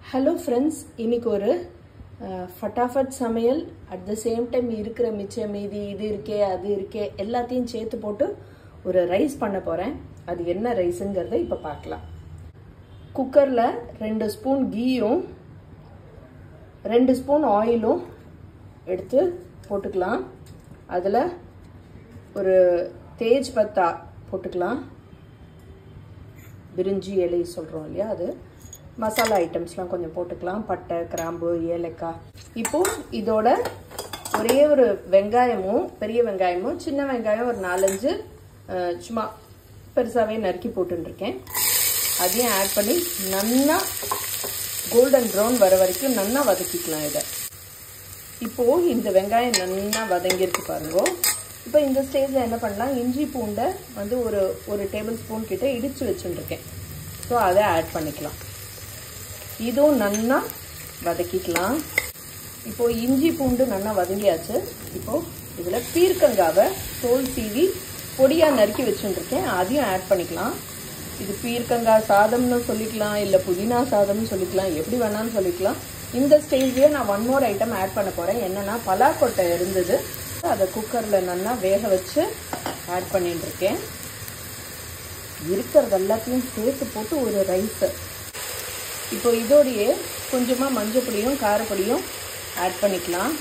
hello friends இன்னைக்கு ஒரு அஹ், ஃபட்டாஃபட் சமையல் அட் த சேம் டைம் இருக்கிற மிச்ச மீதி இது இருக்கே அது இருக்கே எல்லாத்தையும் சேர்த்து போட்டு ஒரு ரைஸ் பண்ண போகிறேன் அது என்ன ரைஸுங்கிறத இப்போ பார்க்கலாம் குக்கரில் ரெண்டு ஸ்பூன் கீயும் ரெண்டு ஸ்பூன் ஆயிலும் எடுத்து போட்டுக்கலாம் அதில் ஒரு தேஜ் பத்தா போட்டுக்கலாம் பிரிஞ்சி இலை சொல்கிறோம் இல்லையா அது மசாலா ஐட்டம்ஸ்லாம் கொஞ்சம் போட்டுக்கலாம் பட்டை கிராம்பு ஏலக்காய் இப்போ இதோட ஒரே ஒரு வெங்காயமும் பெரிய வெங்காயமும் சின்ன வெங்காயம் ஒரு நாலஞ்சு அஹ், சும்மா பெருசாகவே நறுக்கி போட்டுருக்கேன் அதையும் ஆட் பண்ணி நல்லா கோல்டன் ப்ரௌன் வர வரைக்கும் நல்லா வதக்கிக்கலாம் இதை இப்போ இந்த வெங்காயம் நல்லா வதங்கியிருக்கு பாருங்க இப்போ இந்த ஸ்டேஜில் என்ன பண்ணலாம் இஞ்சி பூண்டை வந்து ஒரு ஒரு டேபிள் ஸ்பூன் கிட்ட இடித்து வச்சுட்டுருக்கேன் ஸோ அதை ஆட் பண்ணிக்கலாம் இதுவும் நல்லா வதக்கிக்கலாம் இப்போ இஞ்சி பூண்டு நல்லா வதங்கியாச்சு இப்போ இதில் பீர்க்கங்காவை தோல் சீவி பொடியாக நறுக்கி வச்சுட்டுருக்கேன் அதையும் ஆட் பண்ணிக்கலாம் இது பீர்க்கங்காய் சாதம்னு சொல்லிக்கலாம் இல்லை புதினா சாதம்னு சொல்லிக்கலாம் எப்படி வேணாலும் சொல்லிக்கலாம் இந்த ஸ்டேஜ்லேயே நான் ஒன் மோர் ஐட்டம் ஆட் பண்ண போகிறேன் என்னென்னா பலாக்கொட்டை இருந்தது அதை குக்கரில் நல்லா வேக வச்சு ஆட் பண்ணிட்டு இருக்கேன் இருக்கிறது எல்லாத்தையும் சேர்த்து போட்டு ஒரு ரைஸு இப்போ இதோடையே கொஞ்சமாக மஞ்சள் பொடியும் காரப்பொடியும் ஆட் பண்ணிக்கலாம்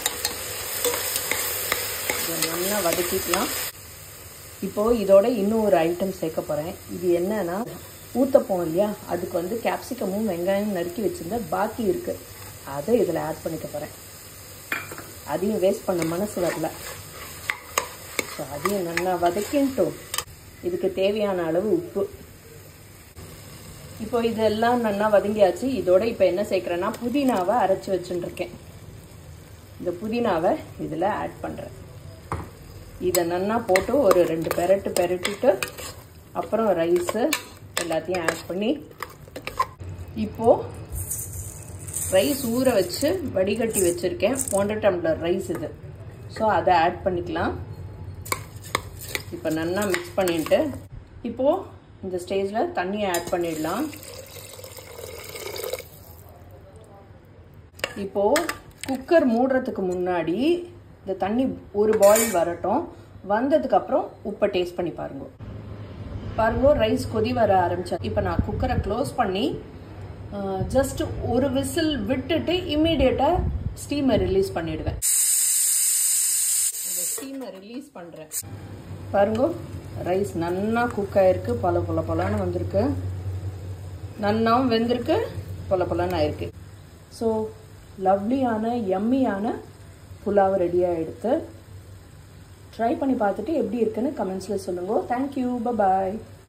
இதை நல்லா வதக்கிக்கலாம் இப்போ இதோட இன்னும் ஒரு ஐட்டம் சேர்க்க போகிறேன் இது என்னன்னா ஊத்தப்போம் இல்லையா அதுக்கு வந்து கேப்சிகமும் வெங்காயம் நறுக்கி வச்சிருந்த பாக்கி இருக்கு அதை இதில் ஆட் பண்ணிக்க போகிறேன் அதையும் வேஸ்ட் பண்ண மனசு வரல ஸோ அதையும் நல்லா வதக்கின்ட்டோம் இதுக்கு தேவையான அளவு உப்பு இப்போ இதெல்லாம் நல்லா வதங்கியாச்சு இதோட இப்போ என்ன சேர்க்குறேன்னா புதினாவை அரைச்சி வச்சுட்டுருக்கேன் இந்த புதினாவை இதில் ஆட் பண்ணுறேன் இதை நல்லா போட்டு ஒரு ரெண்டு பெரட்டு பெரட்டிட்டு அப்புறம் ரைஸு எல்லாத்தையும் ஆட் பண்ணி இப்போது ரைஸ் ஊற வச்சு வடிகட்டி வச்சுருக்கேன் ஒன்றரை டம்ளர் ரைஸ் இது ஸோ அதை ஆட் பண்ணிக்கலாம் இப்போ நல்லா மிக்ஸ் பண்ணிட்டு இப்போது இந்த ஸ்டேஜில் தண்ணியை ஆட் பண்ணிடலாம் இப்போது குக்கர் மூடுறதுக்கு முன்னாடி இந்த தண்ணி ஒரு பாயில் வரட்டும் வந்ததுக்கப்புறம் உப்பை டேஸ்ட் பண்ணி பாருங்க பாருங்க ரைஸ் கொதி வர ஆரம்பிச்சா இப்போ நான் குக்கரை க்ளோஸ் பண்ணி ஜஸ்ட் ஒரு விசில் விட்டுட்டு இம்மீடியட்டாக ஸ்டீமை ரிலீஸ் பண்ணிடுவேன் இந்த ஸ்டீமை ரிலீஸ் பண்ணுறேன் பாருங்க ரைஸ் நன்னா குக் ஆயிருக்கு பல பல பலன்னு வந்திருக்கு நன்னாவும் வெந்திருக்கு பல பலன்னு ஆயிருக்கு ஸோ லவ்லியான யம்மியான புலாவ் ரெடியாக எடுத்து ட்ரை பண்ணி பார்த்துட்டு எப்படி இருக்குன்னு கமெண்ட்ஸில் சொல்லுங்க தேங்க்யூ பாய்